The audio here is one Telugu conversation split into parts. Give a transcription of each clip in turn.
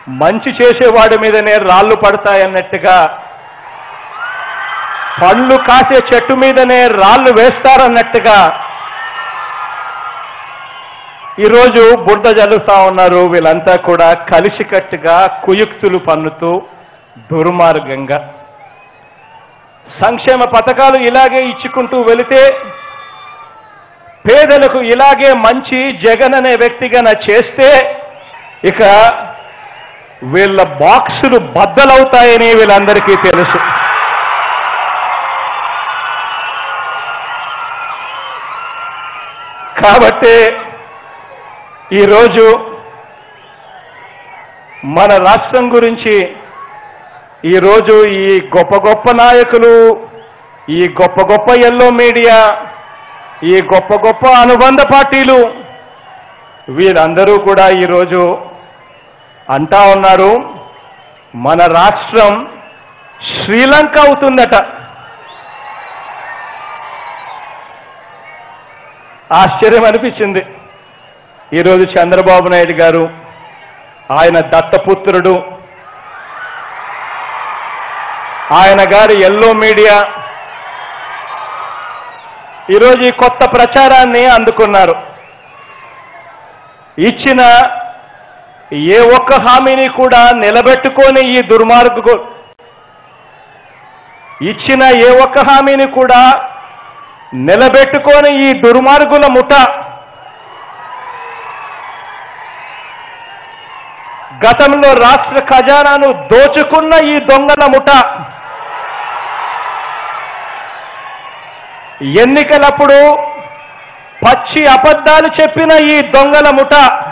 మంచి చేసేవాడి మీదనే రాళ్ళు పడతాయన్నట్టుగా పళ్ళు కాసే చెట్టు మీదనే రాళ్ళు వేస్తారన్నట్టుగా ఈరోజు బురద జల్లుతా ఉన్నారు వీళ్ళంతా కూడా కలిసికట్టుగా కుయుక్తులు పన్నుతూ దుర్మార్గంగా సంక్షేమ పథకాలు ఇలాగే ఇచ్చుకుంటూ వెళితే పేదలకు ఇలాగే మంచి జగన్ అనే వ్యక్తిగా చేస్తే ఇక వీళ్ళ బాక్సులు బద్దలవుతాయని వీళ్ళందరికీ తెలుసు కాబట్టి ఈరోజు మన రాష్ట్రం గురించి ఈరోజు ఈ గొప్ప గొప్ప నాయకులు ఈ గొప్ప గొప్ప ఎల్లో మీడియా ఈ గొప్ప గొప్ప అనుబంధ పార్టీలు వీరందరూ కూడా ఈరోజు అంటా ఉన్నారు మన రాష్ట్రం శ్రీలంక అవుతుందట ఆశ్చర్యం అనిపించింది ఈరోజు చంద్రబాబు నాయుడు గారు ఆయన దత్తపుత్రుడు ఆయన గారి ఎల్లో మీడియా ఈరోజు ఈ కొత్త ప్రచారాన్ని అందుకున్నారు ఇచ్చిన ఏ ఒక్క హామీని కూడా నిలబెట్టుకొని ఈ దుర్మార్గు ఇచ్చిన ఏ ఒక్క హామీని కూడా నిలబెట్టుకొని ఈ దుర్మార్గుల ముఠ గతంలో రాష్ట్ర ఖజానాను దోచుకున్న ఈ దొంగల ముఠ ఎన్నికలప్పుడు పచ్చి అబద్ధాలు చెప్పిన ఈ దొంగల ముఠ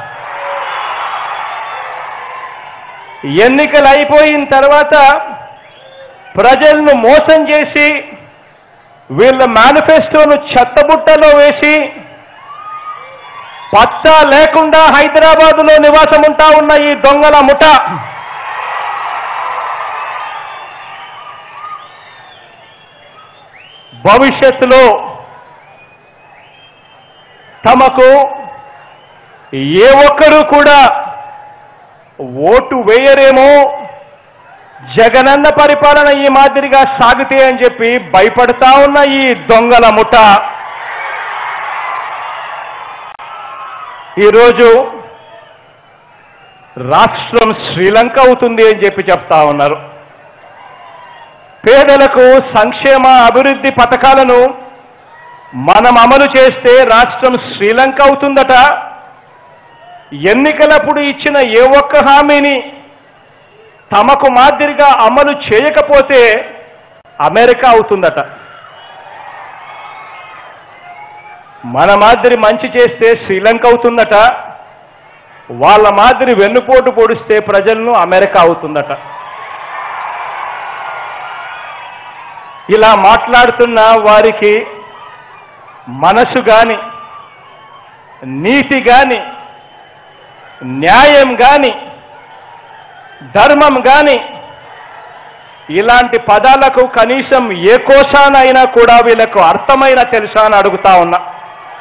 ఎన్నికలు అయిపోయిన తర్వాత ప్రజలను మోసం చేసి వీళ్ళ మేనిఫెస్టోను చెత్తబుట్టలో వేసి పచ్చా లేకుండా హైదరాబాదులో నివాసం ఉంటా ఉన్న ఈ దొంగల ముఠ భవిష్యత్తులో తమకు ఏ ఒక్కరూ కూడా ఓటు వేయరేమో జగనన్న పరిపాలన ఈ మాదిరిగా సాగితే అని చెప్పి భయపడతా ఉన్న ఈ దొంగల ముఠ ఈరోజు రాష్ట్రం శ్రీలంక అవుతుంది అని చెప్పి చెప్తా ఉన్నారు పేదలకు సంక్షేమ అభివృద్ధి పథకాలను మనం అమలు చేస్తే రాష్ట్రం శ్రీలంక అవుతుందట ఎన్నికలప్పుడు ఇచ్చిన ఏ ఒక్క హామీని తమకు మాదిరిగా అమలు చేయకపోతే అమెరికా అవుతుందట మన మాదిరి మంచి చేస్తే శ్రీలంక అవుతుందట వాళ్ళ మాదిరి వెన్నుపోటు పొడిస్తే ప్రజలను అమెరికా అవుతుందట ఇలా మాట్లాడుతున్న వారికి మనసు గాని నీతి గాని న్యాయం గాని ధర్మం గాని ఇలాంటి పదాలకు కనీసం ఏ కోశానైనా కూడా వీళ్ళకు అర్థమైన తెలుసా అని అడుగుతా ఉన్నా